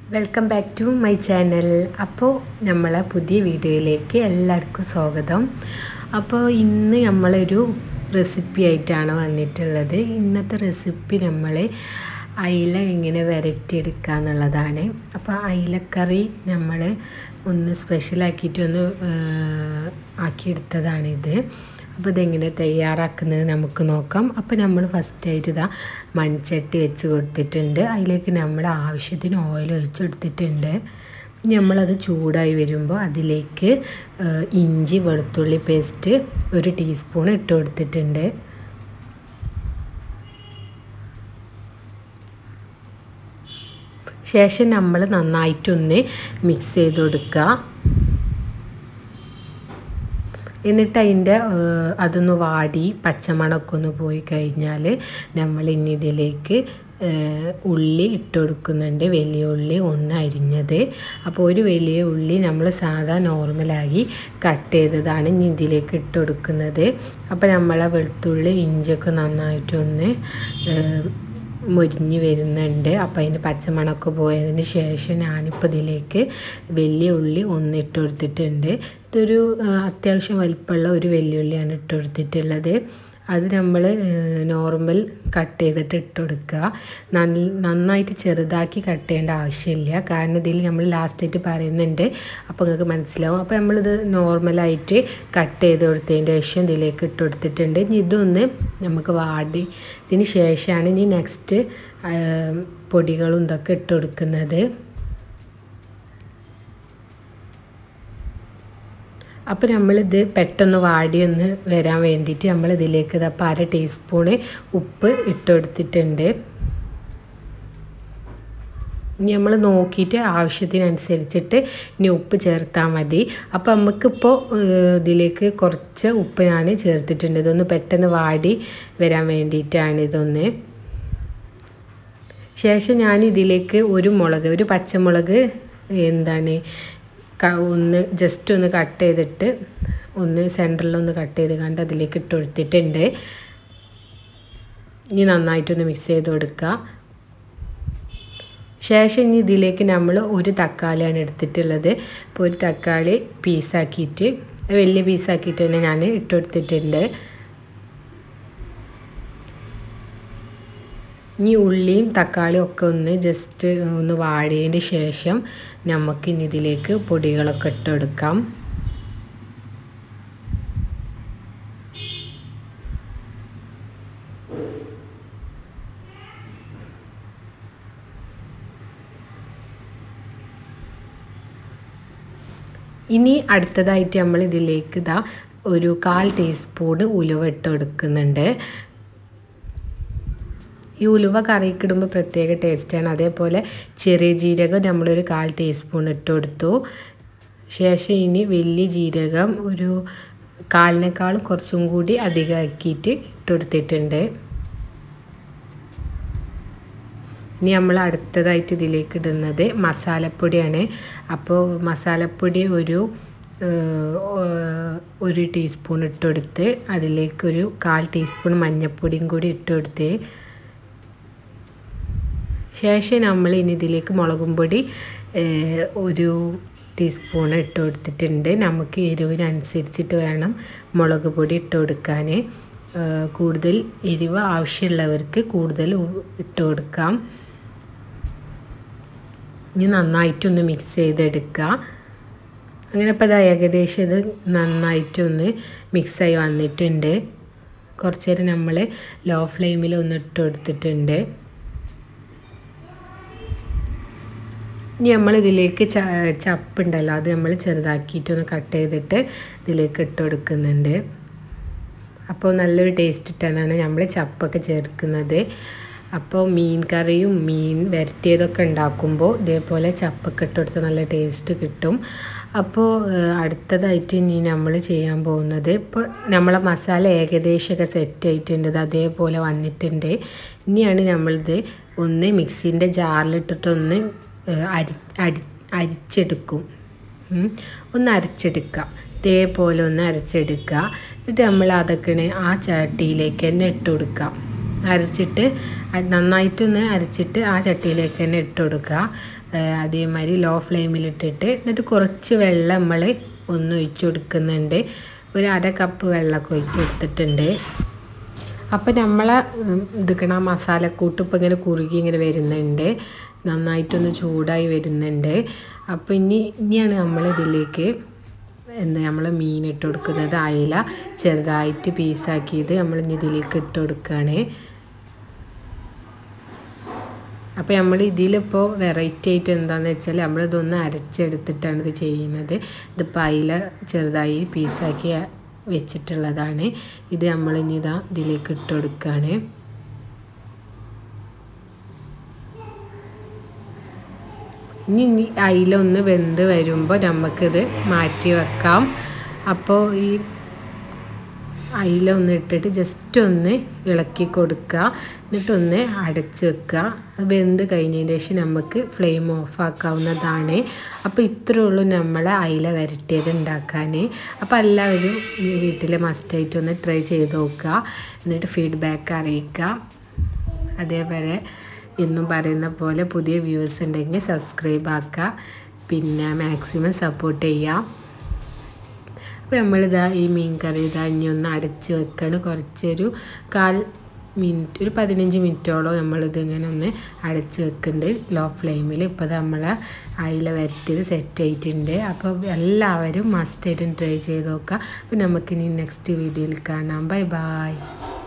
welcome back to my channel അപ്പോൾ നമ്മളെ പുതിയ വീഡിയോയിലേക്ക് എല്ലാവർക്കും സ്വാഗതം അപ്പോൾ ഇന്ന് നമ്മളൊരു റെസിപ്പി ആയിട്ടാണ് വന്നിട്ടുള്ളത് ഇന്നത്തെ റെസിപ്പി നമ്മൾ അയില എങ്ങനെ വരട്ടിയെടുക്കുക എന്നുള്ളതാണ് അപ്പോൾ അയിലക്കറി നമ്മൾ ഒന്ന് സ്പെഷ്യലാക്കിയിട്ട് ഒന്ന് ആക്കിയെടുത്തതാണിത് അപ്പോൾ ഇതെങ്ങനെ തയ്യാറാക്കുന്നത് നമുക്ക് നോക്കാം അപ്പോൾ നമ്മൾ ഫസ്റ്റായിട്ട് ഇതാ മൺചട്ടി വെച്ച് കൊടുത്തിട്ടുണ്ട് അതിലേക്ക് നമ്മൾ ആവശ്യത്തിന് ഓയിൽ ഒഴിച്ച് കൊടുത്തിട്ടുണ്ട് നമ്മളത് ചൂടായി വരുമ്പോൾ അതിലേക്ക് ഇഞ്ചി വെളുത്തുള്ളി പേസ്റ്റ് ഒരു ടീസ്പൂൺ ഇട്ട് കൊടുത്തിട്ടുണ്ട് ശേഷം നമ്മൾ നന്നായിട്ടൊന്ന് മിക്സ് ചെയ്ത് കൊടുക്കുക എന്നിട്ട് അതിൻ്റെ അതൊന്ന് വാടി പച്ചമണമൊക്കെ ഒന്ന് പോയി കഴിഞ്ഞാൽ നമ്മൾ ഇനി ഇതിലേക്ക് ഉള്ളി ഇട്ട് കൊടുക്കുന്നുണ്ട് വലിയ ഉള്ളി ഒന്ന് അരിഞ്ഞത് അപ്പോൾ ഒരു വലിയ ഉള്ളി നമ്മൾ സാധാ നോർമലായി കട്ട് ചെയ്തതാണ് ഇനി ഇതിലേക്ക് ഇട്ട് കൊടുക്കുന്നത് അപ്പോൾ നമ്മളെ വെളുത്തുള്ളി ഇഞ്ചിയൊക്കെ നന്നായിട്ടൊന്ന് മുരിഞ്ഞ് വരുന്നുണ്ട് അപ്പോൾ അതിൻ്റെ പച്ചമണമൊക്കെ പോയതിന് ശേഷം ഞാനിപ്പോൾ ഇതിലേക്ക് വലിയ ഉള്ളി ഒന്ന് ഇട്ട് കൊടുത്തിട്ടുണ്ട് ഇതൊരു അത്യാവശ്യം വലിപ്പമുള്ള ഒരു വെല്ലുള്ളിയാണ് ഇട്ട് കൊടുത്തിട്ടുള്ളത് അത് നമ്മൾ നോർമൽ കട്ട് ചെയ്തിട്ട് ഇട്ട് കൊടുക്കുക നന്നായിട്ട് ചെറുതാക്കി കട്ട് ചെയ്യേണ്ട ആവശ്യമില്ല കാരണം ഇതിൽ നമ്മൾ ലാസ്റ്റായിട്ട് പറയുന്നുണ്ട് അപ്പോൾ നിങ്ങൾക്ക് മനസ്സിലാവും അപ്പോൾ നമ്മളിത് നോർമലായിട്ട് കട്ട് ചെയ്ത് കൊടുത്തതിൻ്റെ ശേഷം ഇതിലേക്ക് ഇട്ട് കൊടുത്തിട്ടുണ്ട് ഇനി ഇതൊന്ന് നമുക്ക് വാടി ഇതിന് ശേഷമാണ് ഇനി നെക്സ്റ്റ് പൊടികളും ഇതൊക്കെ ഇട്ട് കൊടുക്കുന്നത് അപ്പോൾ നമ്മളിത് പെട്ടെന്ന് വാടിയൊന്ന് വരാൻ വേണ്ടിയിട്ട് നമ്മൾ ഇതിലേക്ക് ഇതപ്പോൾ അര ടീസ്പൂണ് ഉപ്പ് ഇട്ട് കൊടുത്തിട്ടുണ്ട് ഇനി നമ്മൾ നോക്കിയിട്ട് ആവശ്യത്തിനനുസരിച്ചിട്ട് ഇനി ഉപ്പ് ചേർത്താൽ മതി അപ്പോൾ നമുക്കിപ്പോൾ ഇതിലേക്ക് കുറച്ച് ഉപ്പ് ഞാൻ ചേർത്തിട്ടുണ്ട് ഇതൊന്ന് പെട്ടെന്ന് വാടി വരാൻ വേണ്ടിയിട്ടാണ് ഇതൊന്ന് ശേഷം ഞാൻ ഇതിലേക്ക് ഒരു മുളക് ഒരു പച്ചമുളക് എന്താണ് ഒന്ന് ജസ്റ്റ് ഒന്ന് കട്ട് ചെയ്തിട്ട് ഒന്ന് സെൻറ്ററിലൊന്ന് കട്ട് ചെയ്ത് കണ്ട് അതിലേക്ക് ഇട്ട് കൊടുത്തിട്ടുണ്ട് ഇനി നന്നായിട്ടൊന്ന് മിക്സ് ചെയ്ത് കൊടുക്കുക ശേഷം ഇനി ഇതിലേക്ക് നമ്മൾ ഒരു തക്കാളിയാണ് എടുത്തിട്ടുള്ളത് അപ്പോൾ ഒരു തക്കാളി പീസാക്കിയിട്ട് വലിയ പീസാക്കിയിട്ട് തന്നെ ഞാൻ ഇട്ട് കൊടുത്തിട്ടുണ്ട് ഇനി ഉള്ളിയും തക്കാളിയും ഒക്കെ ഒന്ന് ജസ്റ്റ് ഒന്ന് വാടിയതിന് ശേഷം നമുക്ക് ഇനി ഇതിലേക്ക് പൊടികളൊക്കെ ഇട്ടെടുക്കാം ഇനി അടുത്തതായിട്ട് നമ്മൾ ഇതിലേക്ക് ഇതാ ഒരു കാൽ ടീസ്പൂൺ ഉലുവ ഇട്ട് കൊടുക്കുന്നുണ്ട് ഈ ഉലുവ കറിക്കിടുമ്പോൾ പ്രത്യേക ടേസ്റ്റാണ് അതേപോലെ ചെറിയ ജീരകം നമ്മളൊരു കാൽ ടീസ്പൂൺ ഇട്ട് കൊടുത്തു ശേഷം ഇനി വലിയ ജീരകം ഒരു കാലിനേക്കാളും കുറച്ചും കൂടി അധികമാക്കിയിട്ട് ഇട്ട് കൊടുത്തിട്ടുണ്ട് ഇനി നമ്മൾ അടുത്തതായിട്ട് ഇതിലേക്ക് ഇടുന്നത് മസാലപ്പൊടിയാണ് അപ്പോൾ മസാലപ്പൊടി ഒരു ഒരു ടീസ്പൂൺ ഇട്ട് കൊടുത്ത് അതിലേക്കൊരു കാൽ ടീസ്പൂൺ മഞ്ഞൾപ്പൊടിയും കൂടി ഇട്ട് കൊടുത്ത് ശേഷം നമ്മൾ ഇനി ഇതിലേക്ക് മുളകും പൊടി ഒരു ടീസ്പൂൺ ഇട്ട് കൊടുത്തിട്ടുണ്ട് നമുക്ക് എരിവിനനുസരിച്ചിട്ട് വേണം മുളക് പൊടി ഇട്ട് കൊടുക്കാൻ കൂടുതൽ എരിവ് ആവശ്യമുള്ളവർക്ക് കൂടുതൽ ഇട്ട് കൊടുക്കാം ഇനി നന്നായിട്ടൊന്ന് മിക്സ് ചെയ്തെടുക്കുക അങ്ങനെ ഇപ്പോൾ അത് ഏകദേശം ഇത് നന്നായിട്ടൊന്ന് മിക്സായി വന്നിട്ടുണ്ട് കുറച്ച് നേരം നമ്മൾ ലോ ഫ്ലെയിമിൽ ഒന്ന് ഇട്ട് കൊടുത്തിട്ടുണ്ട് ഇനി നമ്മൾ ഇതിലേക്ക് ച ചപ്പുണ്ടല്ലോ അത് നമ്മൾ ചെറുതാക്കിയിട്ടൊന്ന് കട്ട് ചെയ്തിട്ട് ഇതിലേക്ക് ഇട്ട് കൊടുക്കുന്നുണ്ട് അപ്പോൾ നല്ലൊരു ടേസ്റ്റ് ഇട്ടാണ് നമ്മൾ ചപ്പൊക്കെ ചേർക്കുന്നത് അപ്പോൾ മീൻ കറിയും മീൻ വരട്ടിയതൊക്കെ ഉണ്ടാക്കുമ്പോൾ ഇതേപോലെ ചപ്പൊക്കെ ഇട്ട് കൊടുത്താൽ നല്ല ടേസ്റ്റ് കിട്ടും അപ്പോൾ അടുത്തതായിട്ട് ഇനി നമ്മൾ ചെയ്യാൻ പോകുന്നത് ഇപ്പോൾ നമ്മളെ മസാല ഏകദേശമൊക്കെ സെറ്റ് ആയിട്ടുണ്ട് അതേപോലെ വന്നിട്ടുണ്ട് ഇനിയാണ് നമ്മളിത് ഒന്ന് മിക്സിൻ്റെ ജാറിലിട്ടിട്ടൊന്ന് അരി അരി അരിച്ചെടുക്കും ഒന്ന് അരച്ചെടുക്കുക ഇതേപോലെ ഒന്ന് അരച്ചെടുക്കുക എന്നിട്ട് നമ്മൾ അതൊക്കെ ആ ചട്ടിയിലേക്ക് തന്നെ ഇട്ട് കൊടുക്കാം അരച്ചിട്ട് അത് നന്നായിട്ടൊന്ന് അരച്ചിട്ട് ആ ചട്ടിയിലേക്ക് തന്നെ ഇട്ട് കൊടുക്കുക ഏഹ് അതേമാതിരി ലോ ഫ്ലെയിമിലിട്ടിട്ട് എന്നിട്ട് കുറച്ച് വെള്ളം നമ്മൾ ഒന്ന് ഒഴിച്ചു കൊടുക്കുന്നുണ്ട് ഒരു അര കപ്പ് വെള്ളമൊക്കെ ഒഴിച്ച് കൊടുത്തിട്ടുണ്ട് അപ്പോൾ നമ്മളെ ഇതുക്കണ മസാലക്കൂട്ട് ഇപ്പോൾ ഇങ്ങനെ കുറുകി ഇങ്ങനെ വരുന്നുണ്ട് നന്നായിട്ടൊന്ന് ചൂടായി വരുന്നുണ്ട് അപ്പോൾ ഇനി ഇനിയാണ് നമ്മൾ ഇതിലേക്ക് എന്താ നമ്മൾ മീൻ ഇട്ട് കൊടുക്കുന്നത് അയില ചെറുതായിട്ട് പീസാക്കിയത് നമ്മൾ ഇനി ഇതിലേക്ക് ഇട്ട് കൊടുക്കുകയാണ് അപ്പോൾ നമ്മൾ ഇതിലിപ്പോൾ വെറൈറ്റി ആയിട്ട് എന്താണെന്ന് വെച്ചാൽ നമ്മളിതൊന്ന് അരച്ചെടുത്തിട്ടാണ് ഇത് ചെയ്യുന്നത് ഇതിപ്പോൾ അയില ചെറുതായി പീസാക്കി വെച്ചിട്ടുള്ളതാണ് ഇത് നമ്മൾ ഇനി ഇതാ ഇതിലേക്ക് ഇട്ട് കൊടുക്കുകയാണ് ഇനി ഇനി അയില ഒന്ന് വെന്ത് വരുമ്പോൾ നമുക്കിത് മാറ്റി വെക്കാം അപ്പോൾ ഈ അയില ഒന്ന് ഇട്ടിട്ട് ജസ്റ്റ് ഒന്ന് ഇളക്കി കൊടുക്കുക എന്നിട്ടൊന്ന് അടച്ച് വെക്കുക അത് വെന്ത് കഴിഞ്ഞതിന് ശേഷം നമുക്ക് ഫ്ലെയിം ഓഫ് ആക്കാവുന്നതാണ് അപ്പോൾ ഇത്രയേ ഉള്ളൂ നമ്മളെ അയില വരട്ടിയത് ഉണ്ടാക്കാൻ അപ്പോൾ എല്ലാവരും ഈ വീട്ടിൽ മസ്റ്റായിട്ട് ഒന്ന് ട്രൈ ചെയ്ത് നോക്കുക എന്നിട്ട് ഫീഡ്ബാക്ക് അറിയിക്കുക അതേപോലെ എന്നും പറയുന്ന പോലെ പുതിയ വ്യൂവേഴ്സ് ഉണ്ടെങ്കിൽ സബ്സ്ക്രൈബ് ആക്കുക പിന്നെ മാക്സിമം സപ്പോർട്ട് ചെയ്യാം അപ്പോൾ നമ്മളിതാ ഈ മീൻ കറി ഇതാ ഇനി ഒന്ന് അടച്ച് വെക്കണം കുറച്ചൊരു കാൽ മിനിറ്റ് ഒരു പതിനഞ്ച് മിനിറ്റോളം നമ്മളിത് ഇങ്ങനെ ഒന്ന് അടച്ച് വെക്കുന്നുണ്ട് ലോ ഫ്ലെയിമിൽ ഇപ്പോൾ നമ്മൾ അയില വരട്ടിയത് സെറ്റ് ആയിട്ടുണ്ട് അപ്പോൾ എല്ലാവരും മസ്റ്റായിട്ടും ട്രൈ ചെയ്ത് നോക്കുക അപ്പോൾ നമുക്കിനി നെക്സ്റ്റ് വീഡിയോയിൽ കാണാം ബൈ ബായ്